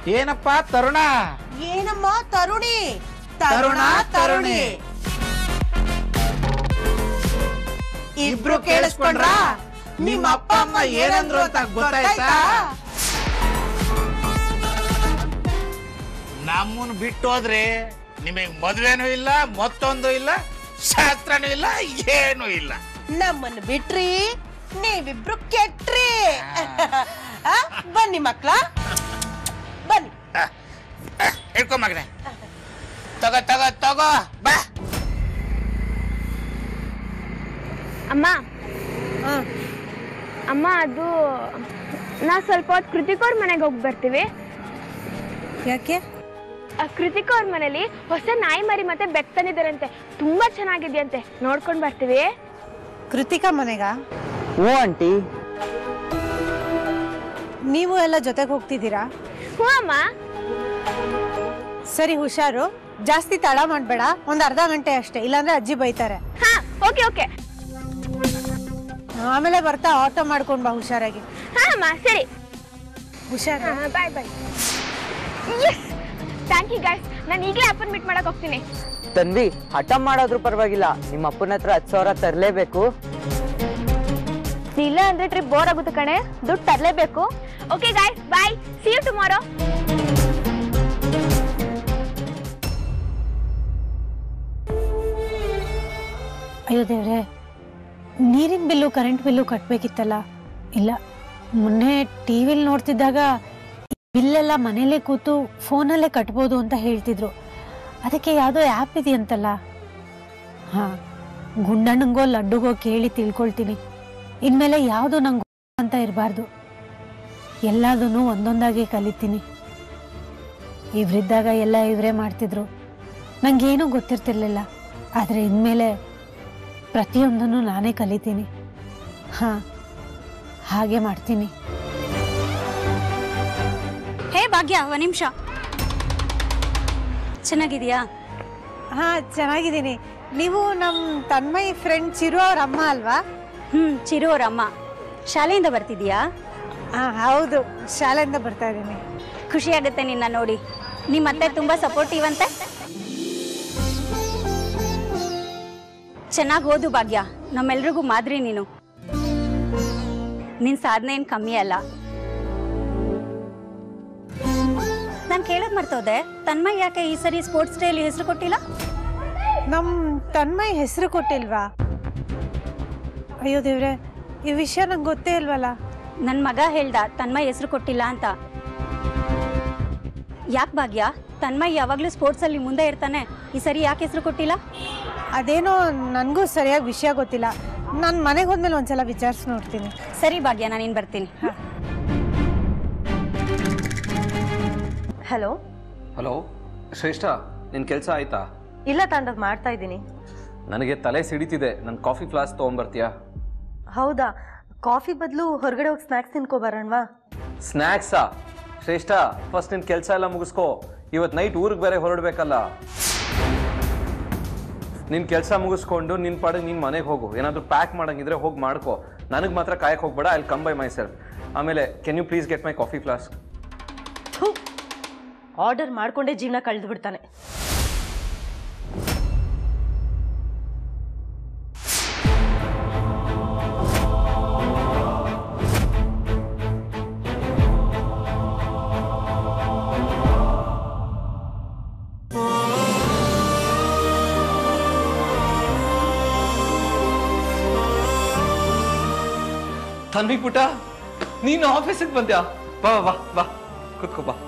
ಏನಪ್ಪ ತರುಣ ಏನಮ್ಮ ತರುಣಿ ತರುಣ, ತರುಣಿ. ಇಬ್ರು ಕೇಳಿಸ್ಕೊಂಡ್ರಾ? ನಿಮ್ಮ ಅಪ್ಪ ಅಮ್ಮ ಏನಂದ್ರು ಅಂತ ಗೊತ್ತಾಯ್ತಾ? ನಮ್ಮನ್ ಬಿಟ್ಟು ಹೋದ್ರೆ ನಿಮಗ್ ಮದ್ವೆನೂ ಇಲ್ಲ ಮತ್ತೊಂದು ಇಲ್ಲ ಶಾಸ್ತ್ರನೂ ಇಲ್ಲ ಏನೂ ಇಲ್ಲ ನಮ್ಮನ್ನ ಬಿಟ್ರಿ ನೀವಿಬ್ರು ಕೆಟ್ರಿ ಆ, ಬನ್ನಿ ಮಕ್ಳ ಬನ್ನಿ ಹಿಡ್ಕೊ ಮಗನೆ ತಗೋ ತಗೋ ತಗೋ ಬಾ ಅಮ್ಮ ಹ. ಅಮ್ಮ ಅದು ನಾ ಸ್ವಲ್ಪ ಹೊತ್ತು ಕೃತಿಕ್ ಅವ್ರ ಮನೆಗೆ ಹೋಗಿ ಬರ್ತೀವಿ ಯಾಕೆ ಆ ಕೃತಿಕ್ ಅವ್ರ ಮನೇಲಿ ಹೊಸ ನಾಯಿ ಮರಿ ಮತ್ತೆ ಬೆಕ್ ತಂದಿದ್ದಾರಂತೆ ತುಂಬಾ ಚೆನ್ನಾಗಿದೆಯಂತೆ ನೋಡ್ಕೊಂಡ್ ಬರ್ತೀವಿ ಕೃತಿಕಾ ಮನೆಗ ಹ್ಞೂ ಆಂಟಿ ನೀವು ಎಲ್ಲ ಜೊತೆಗೆ ಹೋಗ್ತಿದ್ದೀರಾ ಹ್ಞೂ ಅಮ್ಮ ಸರಿ ಹುಷಾರು ಜಾಸ್ತಿ ತಡ ಮಾಡಬೇಡ ಒಂದ್ ಅರ್ಧ ಗಂಟೆ ಅಷ್ಟೇ ಇಲ್ಲಾಂದ್ರೆ ಅಜ್ಜಿ ಬೈತಾರೆ ಹಾ ಓಕೆ ಓಕೆ ಆಮೇಲೆ ಬರ್ತಾ ಆಟೋ ಮಾಡ್ಕೊಂಡ್ ಬಾ ಹುಷಾರಾಗಿ ಹಾ ಅಮ್ಮ ಸರಿ ಹುಷಾರು bye bye thank you guys ನಾನು ಈಗಲೇ ಅಪ್ಪನ್ ಮೀಟ್ ಮಾಡಕ್ ಹೋಗ್ತೀನಿ ತನ್ವಿ ಹಠ ಮಾಡೋದ್ರು ಪರವಾಗಿಲ್ಲ ನಿಮ್ಮ ಅಪ್ಪನ ಹತ್ರ ಹತ್ತು ಸಾವಿರ ತರಲೇಬೇಕು ಇಲ್ಲ ಅಂದ್ರೆ ಟ್ರಿಪ್ ಬೋರ್ ಆಗುತ್ತೆ ಕಣೆ ದುಡ್ಡು ತರಲೇಬೇಕು okay guys bye see you tomorrow ಅಯ್ಯೋ ದೇವ್ರೆ ನೀರಿನ ಬಿಲ್ಲು ಕರೆಂಟ್ ಬಿಲ್ಲು ಕಟ್ಬೇಕಿತ್ತಲ್ಲ ಇಲ್ಲ ಮೊನ್ನೆ ಟಿ ವಿಲಿ ನೋಡ್ತಿದ್ದಾಗ ಬಿಲ್ಲೆಲ್ಲ ಮನೇಲೆ ಕೂತು ಫೋನಲ್ಲೇ ಕಟ್ಬೋದು ಅಂತ ಹೇಳ್ತಿದ್ರು ಅದಕ್ಕೆ ಯಾವುದೋ ಆ್ಯಪ್ ಇದೆಯಂತಲ್ಲ ಹಾಂ ಗುಂಡಣ್ಣಂಗೋ ಲಡ್ಡುಗೋ ಕೇಳಿ ತಿಳ್ಕೊಳ್ತೀನಿ ಇನ್ಮೇಲೆ ಯಾವುದು ನಂಗೆ ಅಂತ ಇರಬಾರ್ದು ಎಲ್ಲದೂ ಒಂದೊಂದಾಗಿ ಕಲಿತೀನಿ ಇವರಿದ್ದಾಗ ಎಲ್ಲ ಇವರೇ ಮಾಡ್ತಿದ್ರು ನಂಗೇನೂ ಗೊತ್ತಿರ್ತಿರ್ಲಿಲ್ಲ ಆದರೆ ಇನ್ಮೇಲೆ ಪ್ರತಿಯೊಂದನ್ನು ನಾನೇ ಕಲಿತೀನಿ ಹಾಂ ಹಾಗೆ ಮಾಡ್ತೀನಿ ಹೇ ಭಾಗ್ಯ ಒಂದ್ ನಿಮಿಷ ಚೆನ್ನಾಗಿದೆಯಾ ಹಾಂ ಚೆನ್ನಾಗಿದ್ದೀನಿ ನೀವು ನಮ್ಮ ತನ್ಮಯ್ ಫ್ರೆಂಡ್ ಚಿರು ಅವ್ರ ಅಮ್ಮ ಅಲ್ವಾ ಹ್ಮ್ ಚಿರು ಅವ್ರ ಅಮ್ಮ ಶಾಲೆಯಿಂದ ಬರ್ತಿದೀಯಾ ಹಾಂ ಹೌದು ಶಾಲೆಯಿಂದ ಬರ್ತಾ ಇದ್ದೀನಿ ಖುಷಿ ಆಗುತ್ತೆ ನಿನ್ನ ನೋಡಿ ನಿಮ್ಮ ಅತ್ತೆ ತುಂಬಾ ಸಪೋರ್ಟಿವ್ ಅಂತೆ ಚೆನ್ನಾಗಿ ಓದು ಭಾಗ್ಯ ನಮ್ಮೆಲ್ರಿಗೂ ಮಾದರಿ ನೀನು ನಿನ್ ಸಾಧನೆ ಏನ್ ಕಮ್ಮಿ ಅಲ್ಲ ನಾನು ಕೇಳೋದ್ ಮರ್ತೋದೆ ತನ್ಮಯ್ ಯಾಕೆ ಈ ಸರಿ ಸ್ಪೋರ್ಟ್ಸ್ ಡೇ ಅಲ್ಲಿ ಹೆಸರು ಕೊಟ್ಟಿಲ್ಲ ನಮ್ಮ ತನ್ಮಯ್ ಹೆಸರು ಕೊಟ್ಟಿಲ್ವಾ ಅಯ್ಯೋ ದೇವ್ರೆ ಈ ವಿಷಯ ನಂಗೆ ಗೊತ್ತೇ ಇಲ್ವಲ್ಲ ನನ್ನ ಮಗ ಹೇಳ್ದ ತನ್ಮಯ್ ಹೆಸರು ಕೊಟ್ಟಿಲ್ಲ ಅಂತ ಯಾಕೆ ಭಾಗ್ಯ ತನ್ಮಯ್ ಯಾವಾಗಲೂ ಸ್ಪೋರ್ಟ್ಸಲ್ಲಿ ಮುಂದೆ ಇರ್ತಾನೆ ಈ ಸರಿ ಯಾಕೆ ಹೆಸರು ಕೊಟ್ಟಿಲ್ಲ ಅದೇನೋ ನನಗೂ ಸರಿಯಾಗಿ ವಿಷಯ ಗೊತ್ತಿಲ್ಲ ನಾನು ಮನೆಗೆ ಹೋದ್ಮೇಲೆ ಒಂದ್ಸಲ ವಿಚಾರಿಸಿ ನೋಡ್ತೀನಿ ಸರಿ ಭಾಗ್ಯ ನಾನು ಇನ್ನು ಬರ್ತೀನಿ ಹಲೋ ಹಲೋ ಶ್ರೇಷ್ಠ ನಿನ್ನ ಕೆಲಸ ಆಯ್ತಾ ಇಲ್ಲ ತಾಂಡವ್ ಮಾಡ್ತಾ ಇದ್ದೀನಿ ನನಗೆ ತಲೆ ಸಿಡಿತಿದೆ ನನ್ನ ಕಾಫಿ ಫ್ಲಾಸ್ ತೊಗೊಂಬರ್ತೀಯಾ ಹೌದಾ ಕಾಫಿ ಬದಲು ಹೊರಗಡೆ ಹೋಗಿ ಸ್ನ್ಯಾಕ್ಸ್ ತಿನ್ಕೋ ಬರೋಣವಾ ಸ್ನ್ಯಾಕ್ಸಾ ಶ್ರೇಷ್ಠ ಫಸ್ಟ್ ನಿನ್ನ ಕೆಲಸ ಎಲ್ಲ ಮುಗಿಸ್ಕೋ ಇವತ್ತು ನೈಟ್ ಊರಿಗೆ ಬೇರೆ ಹೊರಡ್ಬೇಕಲ್ಲ ನಿನ್ನ ಕೆಲಸ ಮುಗಿಸ್ಕೊಂಡು ನಿನ್ನ ಪಾಡಿಗೆ ನಿನ್ನ ಮನೆಗೆ ಹೋಗು ಏನಾದರೂ ಪ್ಯಾಕ್ ಮಾಡಂಗಿದ್ರೆ ಹೋಗಿ ಮಾಡ್ಕೋ ನನಗೆ ಮಾತ್ರ ಕಾಯಕ್ಕೆ ಹೋಗ್ಬೇಡ I come by myself ಆಮೇಲೆ can you please get my coffee flask order ಮಾಡ್ಕೊಂಡೇ ಜೀವನ ಕಳೆದು ಬಿಡ್ತಾನೆ ತನ್ವಿ ಪುಟ ನೀನು ಆಫೀಸಿಗೆ ಬಂದ್ಯಾ ಬಾ ಬಾ ಬಾ ಕುತ್ಕೋ ಬಾ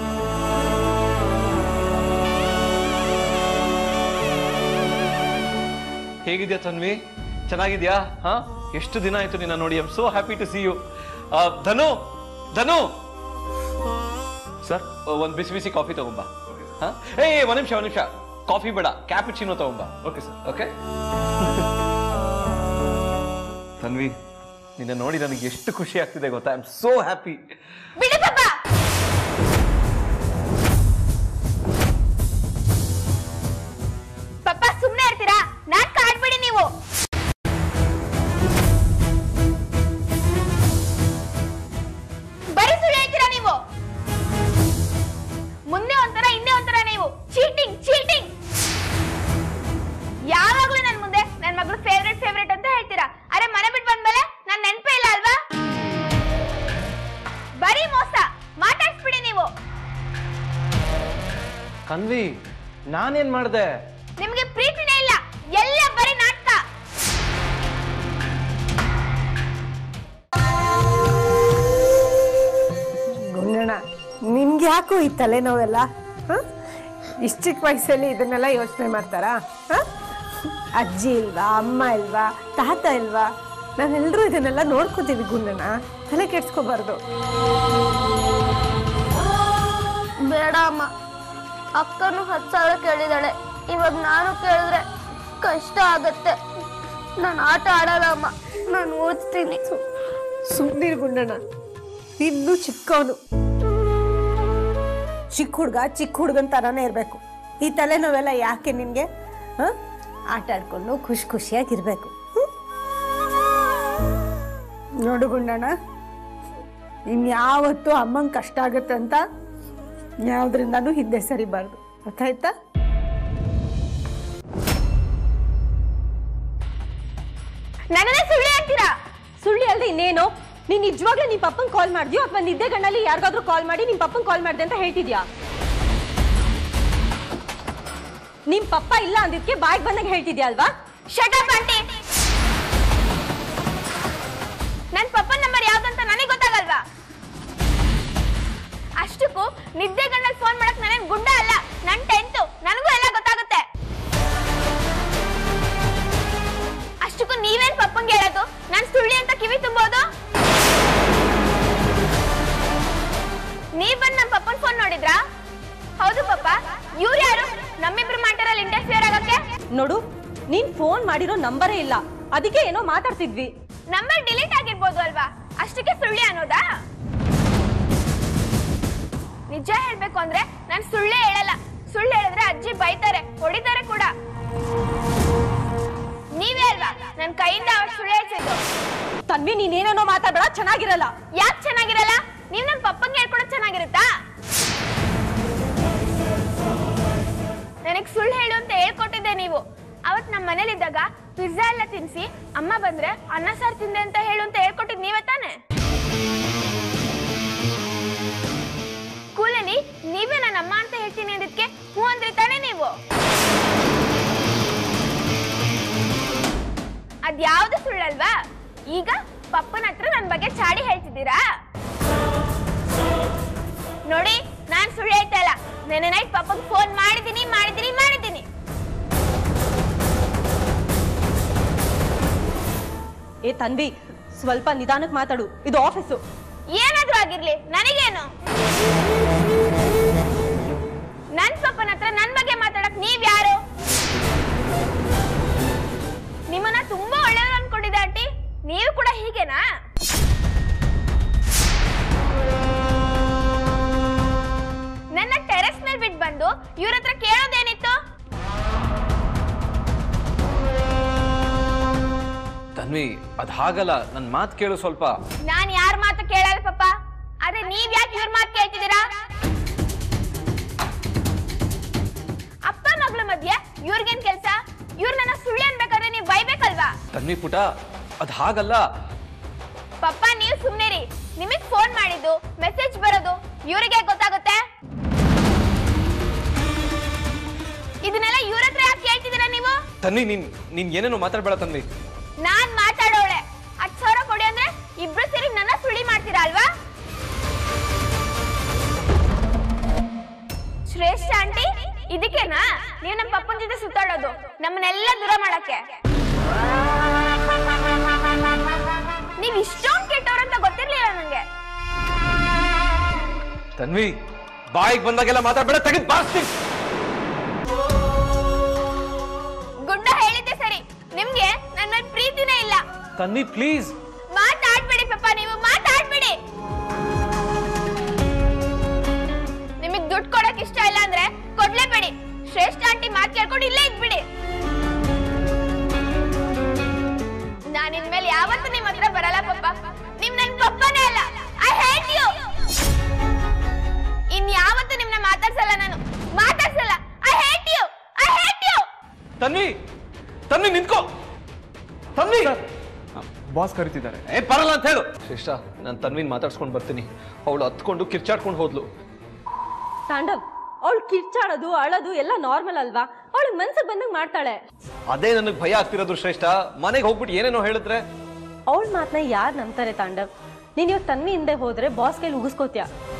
ಹೇಗಿದ್ಯಾ ತನ್ವಿ ಚೆನ್ನಾಗಿದ್ಯಾ ಹಾ ಎಷ್ಟು ದಿನ ಆಯ್ತು ನಿನ್ನ ನೋಡಿ I'm so happy to see you Dhanu Dhanu sir ಒಂದ್ ಬಿಸಿ ಬಿಸಿ ಕಾಫಿ ತಗೊಂಬ ಹಾ ಏ ಒಂದ್ ನಿಮಿಷ ಒಂದ್ ನಿಮಿಷ ಕಾಫಿ ಬೇಡ ಕ್ಯಾಪಿಚಿನೋ ತಗೊಂಬ ಓಕೆ ಸರ್ ಓಕೆ ತನ್ವಿ ನಿನ್ನ ನೋಡಿ ನನಗೆ ಎಷ್ಟು ಖುಷಿ ಆಗ್ತಿದೆ ಗೊತ್ತಾ ಐ ಆಮ್ ಸೋ ಹ್ಯಾಪಿ ಬಿಡಿ ಪಾಪ ಪಪ್ಪ ಸುಮ್ನೆ ಇರ್ತೀರಾ ನಾಟಕ ಆಡ್ಬಿಡಿ ನೀವು ಬರೀ ಸುಳ್ಳು ಹೇಳ್ತೀರಾ ನೀವು ತನ್ವಿ ನಾನೇನ್ ಮಾಡ್ದೆ ನಿಮ್ಗೆ ಪ್ರೀತಿನೇ ಇಲ್ಲ ಎಲ್ಲ ಬರೀ ನಾಟಕ ಗುಂಡಣ್ಣ ನಿಮ್ಗೆ ಯಾಕೋ ಈ ತಲೆನೋವೆಲ್ಲ ಹ? ಇಷ್ಟ್ ಚಿಕ್ಕ ವಯಸ್ಸಲ್ಲಿ ಇದನ್ನೆಲ್ಲ ಯೋಚನೆ ಮಾಡ್ತಾರಾ ಹ? ಅಜ್ಜಿ ಇಲ್ವಾ ಅಮ್ಮ ಇಲ್ವಾ ತಾತ ಇಲ್ವಾ ನಾವೆಲ್ಲರೂ ಇದನ್ನೆಲ್ಲ ನೋಡ್ಕೋತೀವಿ ಗುಂಡಣ್ಣ ತಲೆ ಕೆಡ್ಸ್ಕೋಬಾರ್ದು ಬೇಡ ಅಮ್ಮ ಅಕ್ಕನು ಹತ್ತು ಸಾವಿರ ಕೇಳಿದಾಳೆ ಇವಾಗ ನಾನು ಕೇಳಿದ್ರೆ ಕಷ್ಟ ಆಗತ್ತೆ ನಾನು ಆಟ ಆಡಲ್ಲ ಅಮ್ಮ ನಾನು ಓದ್ತೀನಿ ಸುಮ್ಮನೆ ಗುಂಡಣ್ಣ ಇನ್ನೂ ಚಿಕ್ಕವನು ಚಿಕ್ಕ ಹುಡುಗ ಚಿಕ್ಕ ಹುಡುಗನ ಥರನೇ ಇರಬೇಕು ಈ ತಲೆನೋವೆಲ್ಲ ಯಾಕೆ ನಿನಗೆ ಹಾಂ ಆಟ ಆಡ್ಕೊಂಡು ಖುಷಿ ಖುಷಿಯಾಗಿರ್ಬೇಕು ಹ್ಮ್? ನೋಡು ಗುಂಡಣ್ಣ ಇನ್ಯಾವತ್ತೂ ಅಮ್ಮಂಗೆ ಕಷ್ಟ ಆಗುತ್ತೆ ಅಂತ ಯಾವುದ್ರಿಂದನೂ ಹಿಂದೆ ಸರಿಬಾರ್ದು ಗೊತ್ತಾಯ್ತಾ ನನ್ನನ್ನೇ ಸುಳ್ಳು ಹೇಳ್ತೀರಾ ಸುಳ್ಳಿ ಅಲ್ದೆ ಇನ್ನೇನು ನೀನ್ ನಿಜವಾಗ್ಲೂ ನಿಮ್ ಪಪ್ಪನ್ ಕಾಲ್ ಮಾಡ್ದ್ಯೋ ಅಥವಾ ನಿದ್ದೆ ಗಣ್ಣಲ್ಲಿ ಯಾರಿಗಾದ್ರೂ ಕಾಲ್ ಮಾಡಿ ನಿಮ್ ಪಪ್ಪನ್ ಕಾಲ್ ಮಾಡ್ದೆ ಅಂತ ಹೇಳ್ತಿದ್ಯಾ ನಿಮ್ ಪಪ್ಪ ಇಲ್ಲ ಅಂದಿದ್ಕೆ ಬಾಯ್ಗೆ ಬಂದಾಗ ಹೇಳ್ತಿದ್ಯಾ ಅಲ್ವಾ ಶಟಪ್ ಆಂಟಿ ನನ್ ಪಪ್ಪನ ನಂಬರ್ ಯಾವ್ದಂತ ನನಗೆ ಗೊತ್ತಾಗಲ್ವಾ ಅಷ್ಟಕ್ಕೂ ನಿದ್ದೆ ಗಣ್ಣಲ್ಲಿ ಫೋನ್ ಮಾಡಕ್ ನಾನೇನ್ ಗುಡ್ಡ ಅಲ್ಲ ನನ್ ಟೆಂತ್ ನನಗೂ ಎಲ್ಲ ಗೊತ್ತಾಗುತ್ತೆ ಅಷ್ಟಕ್ಕೂ ನೀವೇನ್ ಪಪ್ಪಂಗೆ ಹೇಳೋದು ನಾನ್ ಸುಳ್ಳಿ ಅಂತ ಕಿವಿ ತುಂಬೋದು ನೀವ್ ಬಂದ್ ನಮ್ ಪಪ್ಪನ್ ಫೋನ್ ನೋಡಿದ್ರಾ ಹೌದು ಪಪ್ಪ ಇವ್ರು ಯಾರು ನಮ್ಮಿಬ್ರು ಮ್ಯಾಟರಲ್ಲಿ ಇಂಟರ್ಫಿಯರ್ ಆಗಕ್ಕೆ ನೋಡು ನೀನ್ ಫೋನ್ ಮಾಡಿರೋ ನಂಬರೇ ಇಲ್ಲ ಅದಕ್ಕೆ ಏನೋ ಮಾತಾಡ್ತಿದ್ವಿ ನಂಬರ್ ಡಿಲೀಟ್ ಆಗಿರ್ಬೋದು ಅಲ್ವಾ ಅಷ್ಟಕ್ಕೆ ಸುಳ್ಳಿ ಅನ್ನೋದಾ ನಿಜ ಹೇಳ್ಬೇಕು ಅಂದ್ರೆ ನಾನು ಸುಳ್ಳೇ ಹೇಳಲ್ಲ ಸುಳ್ಳು ಹೇಳಿದ್ರೆ ಅಜ್ಜಿ ಬೈತಾರೆ ಹೊಡಿತಾರೆ ಕೂಡ ನೀವೇ ಅಲ್ವಾ ನನ್ ಕೈಯಿಂದ ಅವ್ರು ಸುಳ್ಳು ಹೇಳ್ಸಿದ್ದು ತನ್ವಿ ನೀನೇನೇನೋ ಮಾತಾಡ್ಬೇಡ ಚೆನ್ನಾಗಿರಲ್ಲ ಯಾಕೆ ಚೆನ್ನಾಗಿರಲ್ಲ ನೀವ್ ನನ್ ಪಪ್ಪಂಗೆ ಹೇಳ್ಕೊಡೋದ್ ಚೆನ್ನಾಗಿರುತ್ತಾ ನನಗ್ ಸುಳ್ಳು ಹೇಳು ಅಂತ ಹೇಳ್ಕೊಟ್ಟಿದ್ದೆ ನೀವು ಅವತ್ ನಮ್ಮ ಮನೇಲಿದ್ದಾಗ ಪಿಜ್ಜಾ ಎಲ್ಲ ತಿನ್ಸಿ ಅಮ್ಮ ಬಂದ್ರೆ ಅನ್ನ ಸಾರು ತಿಂದೆ ಅಂತ ಹೇಳು ಅಂತ ಹೇಳ್ಕೊಟ್ಟಿದ್ ನೀವೇ ತಾನೆ ಸ್ಕೂಲಲ್ಲಿ ನೀವೇ ನನ್ನ ಅಮ್ಮ ಅಂತ ಹೇಳ್ತೀನಿ ಅಂದಿದ್ಕೆ ಹ್ಞೂ ಅಂದ್ರಿ ತಾನೇ ನೀವು ಅದ್ಯಾವ್ದು ಸುಳ್ಳಲ್ವಾ ಈಗ ಪಪ್ಪನ ಹತ್ರ ನನ್ನ ಬಗ್ಗೆ ಚಾಡಿ ಹೇಳ್ತಿದ್ದೀರಾ ನೋಡಿ ನಾನ್ ಸುಳ್ಳು ಹೇಳ್ತಾ ಇಲ್ಲ ನೆನ್ನೆ ನೈಟ್ ಪಪ್ಪಗ್ ಫೋನ್ ಮಾಡಿದ್ದೀನಿ ಮಾಡಿದ್ದೀನಿ ಮಾಡಿದ್ದೀನಿ ಏ ತನ್ವಿ ಸ್ವಲ್ಪ ನಿಧಾನಕ್ಕೆ ಮಾತಾಡು ಇದು ಆಫೀಸು ಏನಾದ್ರೂ ಆಗಿರ್ಲಿ ನನಗೇನು ನನ್ ಪಪ್ಪನ ಹತ್ರ ನನ್ ಬಗ್ಗೆ ಮಾತಾಡಕ್ ನೀವ್ ಯಾರು ನಿಮ್ಮನ್ನ ತುಂಬಾ ಒಳ್ಳೆಯವ್ರು ಅನ್ಕೊಂಡಿದ್ದೆ ಆಂಟಿ ನೀವು ಕೂಡ ಹೀಗೇನಾ ನನ್ನ ಟೆರೆಸ್ ಮೇಲೆ ಬಿಟ್ಟು ಬಂದು ಇವ್ರ ಹತ್ರ ಕೇಳೋದೇನಿತ್ತು ತನ್ವಿ ಅದ್ ಹಾಗಲ್ಲ ನನ್ ಮಾತ್ ಕೇಳು ಸ್ವಲ್ಪ ನಾನ್ ಯಾರ ಮಾತು ಕೇಳಲ್ಲ ಪಾಪ ಆದ್ರೆ ನೀವ್ ಯಾಕೆ ಇವ್ರ ಮಾತು ಕೇಳ್ತಿದ್ದೀರಾ ಅಪ್ಪ ಮಗಳ ಮಧ್ಯೆ ಇವ್ರಿಗೇನ್ ಕೆಲ್ಸ ಇವ್ರ ನನ್ನ ಸುಳ್ಳು ಅನ್ಬೇಕಾದ್ರೆ ನೀವ್ ಬೈಬೇಕಲ್ವಾ ತನ್ವಿ ಪುಟ ಅದ್ ಹಾಗಲ್ಲ ಪಪ್ಪ ನೀವ್ ಸುಮ್ನಿರಿ ನಿಮಗ್ ಫೋನ್ ಮಾಡಿದ್ದು ಮೆಸೇಜ್ ಬರೋದು ಇವ್ರಿಗೆ ಗೊತ್ತಾಗುತ್ತೆ ಇದನ್ನೆಲ್ಲ ಇವ್ರ ಹತ್ರ ಯಾಕೆ ಕೇಳ್ತಿದ್ದೀರಾ ನೀವು ತನ್ವಿ ನೀನ್ ನೀನ್ ಏನೇನೋ ಮಾತಾಡ್ಬೇಡ ತನ್ವಿ ನಾನ್ ಮಾತಾಡೋಳೆ ಹತ್ತು ಸಾವಿರ ಕೊಡಿ ಅಂದ್ರೆ ಇಬ್ರು ಸೇರಿ ನನ್ನ ಸುಳ್ಳಿ ಮಾಡ್ತೀರಾ ಅಲ್ವಾ ಶ್ರೇಷ್ಠ ಆಂಟಿ ಇದಕ್ಕೇನಾ ನೀವು ನಮ್ಮ ಪಪ್ಪನ ಜೊತೆ ಸುತ್ತಾಡೋದು ನಮ್ಮನ್ನೆಲ್ಲ ದೂರ ಮಾಡಕ್ಕೆ ನೀವ್ ಇಷ್ಟೊಂದು ಕೆಟ್ಟವ್ರಂತ ಗೊತ್ತಿರ್ಲಿಲ್ಲ ನಂಗೆ ತನ್ವಿ ಬಾಯಿಗೆ ಬಂದಾಗೆಲ್ಲ ಮಾತಾಡ್ಬೇಡ ತೆಗೆದು ಬಾಸ್ತೀನಿ ಗುಡ್ಡ ಹೇಳಿದ್ದೆ ಸರಿ ನಿಮ್ಗೆ ನನ್ನ ಮೇಲೆ ಪ್ರೀತಿನೇ ಇಲ್ಲ ತನ್ವಿ ಪ್ಲೀಸ್ ಮಾತಾಡ್ಬೇಡಿ ಪಪ್ಪ ನೀವು ಮಾತಾಡ್ಬೇಡಿ ನಿಮಗ್ ದುಡ್ಡು ಕೊಡಕ್ ಇಷ್ಟ ಇಲ್ಲ ಅಂದ್ರೆ ಕೊಡ್ಲೇಬೇಡಿ ಶ್ರೇಷ್ಠ ಆಂಟಿ ಮಾತ್ ಕೇಳ್ಕೊಂಡು ಇಲ್ಲೇ ಇದ್ಬಿಡಿ ನಾನ್ ಇನ್ಮೇಲೆ ಯಾವತ್ತೂ ನಿಮ್ ಹತ್ರ ಬರಲ್ಲ ಪಪ್ಪ ನೀವ್ ನನ್ ಪಪ್ಪನೇ ಅಲ್ಲ ಐ ಹೇಟ್ ಯು ಇನ್ ಯಾವತ್ತೂ ನಿಮ್ನ ಮಾತಾಡ್ಸಲ್ಲ ನಾನು ಮಾತಾಡ್ಸಲ್ಲ I hate you I hate you Tanvi Tanvi ನಿಂತ್ಕೋ ತನ್ವಿ ಬಾಸ್ ಕರಿತಿದ್ದಾರೆ ಏ ಬರಲ್ಲ ಅಂತ ಹೇಳು ಶ್ರೇಷ್ಠ ನಾನು ತನ್ವಿನ್ ಮಾತಾಡ್ಸ್ಕೊಂಡು ಬರ್ತೀನಿ ಅವಳು ಹತ್ಕೊಂಡು ಕಿರ್ಚಾಡ್ಕೊಂಡು ಹೋದ್ಲು ತಾಂಡವ್ ಅವಳು ಕಿರ್ಚಾಡೋದು ಅಳೋದು ಎಲ್ಲ ನಾರ್ಮಲ್ ಅಲ್ವಾ ಅವಳು ಮನ್ಸಿಗೆ ಬಂದಂಗೆ ಮಾಡ್ತಾಳೆ ಅದೇ ನನಗೆ ಭಯ ಆಗ್ತಿರೋದು ಶ್ರೇಷ್ಠ ಮನೆಗೆ ಹೋಗ್ಬಿಟ್ಟು ಏನೇನೋ ಹೇಳಿದ್ರೆ ಅವಳ ಮಾತನ್ನ ಯಾರು ನಂಬ್ತಾರೆ ತಾಂಡವ್ ನೀನ್ ಇವಾಗ ತನ್ನಿ ಹಿಂದೆ ಹೋದ್ರೆ ಬಾಸ್ ಕೈಲಿ ಉಗಿಸ್ಕೋತ್ಯಾ